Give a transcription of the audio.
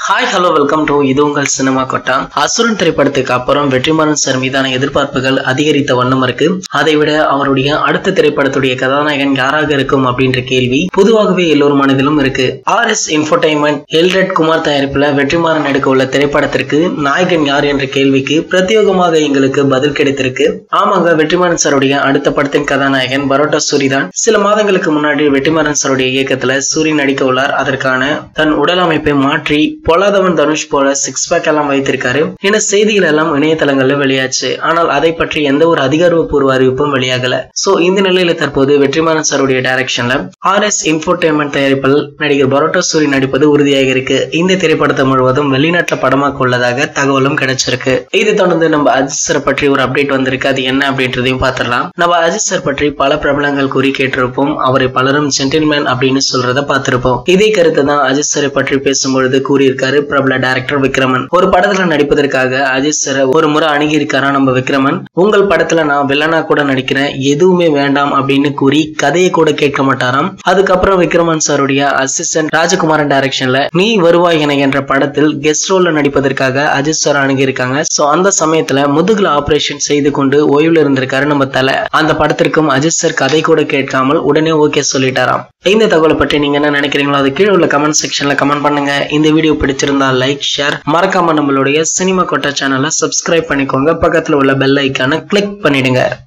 hi hello welcome to இது உங்கள் cinema கொட்டா அசுரன் திரைப்படத்துக்கு அப்புறம் வெற்றிமாறன் சார் மீதான எதிர்பார்ப்புகள் அதிகரித்த வண்ணம் இருக்கு அதை விட அவருடைய அடுத்த திரைப்படத்துடைய கதாநாயகன் யாராக இருக்கும் அப்படின்ற கேள்வி பொதுவாகவே எல்லோரும் மனதிலும் இருக்கு R S infotainment Elred Kumar தயாரிப்புல வெற்றிமாறன் எடுக்க உள்ள திரைப்படத்திற்கு நாயகன் யார் என்ற கேள்விக்கு பிரத்யேகமாக எங்களுக்கு பதில் கிடைத்திருக்கு ஆமாங்க வெற்றிமாறன் சாருடைய அடுத்த படத்தின் கதாநாயகன் பரோட்டா சூரி தான் சில மாதங்களுக்கு முன்னாடி வெற்றிமாறன் சாருடைய இயக்கத்துல சூரி நடிக்க உள்ளார் அதற்கான தன் உடல் அமைப்பை மாற்றி பொல்லாதவன் தனுஷ் போல சிக்ஸ் பேக் எல்லாம் வைத்திருக்காரு என செய்திகள் எல்லாம் இணையதளங்கள்ல வெளியாச்சு ஆனால் அதை பற்றி எந்த ஒரு அதிகாரப்பூர்வ அறிவிப்பும் வெளியாகல சோ இந்த நிலையில தற்போது வெற்றிமாறன் சாருடைய டைரக்ஷன்ல ஆர் எஸ் இன்ஃபோடைன்மெண்ட் தயாரிப்பில் நடிகர் பரோட்டா சூரி நடிப்பது உறுதியாக இருக்கு இந்த திரைப்படத்தை முழுவதும் வெளிநாட்டுல படமாக்க உள்ளதாக தகவலும் கிடைச்சிருக்கு இது தொடர்ந்து நம்ம அஜித் சார் பற்றி ஒரு அப்டேட் வந்திருக்கு அது என்ன அப்படின்றதையும் பார்த்துடலாம் நம்ம அஜித் சார் பற்றி பல பிரபலங்கள் கூறி கேட்டிருப்போம் அவரை பலரும் ஜென்டில்மேன் அப்படின்னு சொல்றத பார்த்திருப்போம் இதே கருத்தை தான் அஜித் சாரை பற்றி பேசும்பொழுது கூறியிருக்காரு பிரபல டைரக்டர் விக்ரமன் ஒரு படத்துல நடிப்பதற்காக அஜித் சாரை ஒரு முறை அணுகி இருக்காரா நம்ம விக்ரமன் உங்கள் படத்துல நான் வில்லனா கூட நடிக்கிறேன் எதுவுமே வேண்டாம் அப்படின்னு கூறி கதையை கூட கேட்க மாட்டாராம் அதுக்கப்புறம் விக்ரமன் சாருடைய அசிஸ்டன்ட் ராஜகுமாரன் டைரக்ஷன்ல நீ வருவாய் என என்ற படத்தில் கெஸ்ட் ரோல்ல நடிப்பதற்காக அஜித் சார் அணுகி இருக்காங்க சோ அந்த சமயத்துல முதுகுல ஆபரேஷன் செய்து கொண்டு ஓய்வுல இருந்திருக்காரு நம்ம தலை அந்த படத்திற்கும் அஜித் சார் கதை கூட கேட்காமல் உடனே ஓகே சொல்லிட்டாராம் இந்த தகவலை பற்றி நீங்க என்ன நினைக்கிறீங்களோ அது கீழே உள்ள கமெண்ட் செக்ஷன்ல கமெண்ட் பண்ணுங்க இந்த வீடியோ பிடிச்சிருந்தா லைக் ஷேர் மறக்காம நம்மளுடைய சினிமா கொட்டா சேனலை சப்ஸ்கிரைப் பண்ணிக்கோங்க பக்கத்துல உள்ள பெல் ஐக்கான கிளிக் பண்ணிடுங்க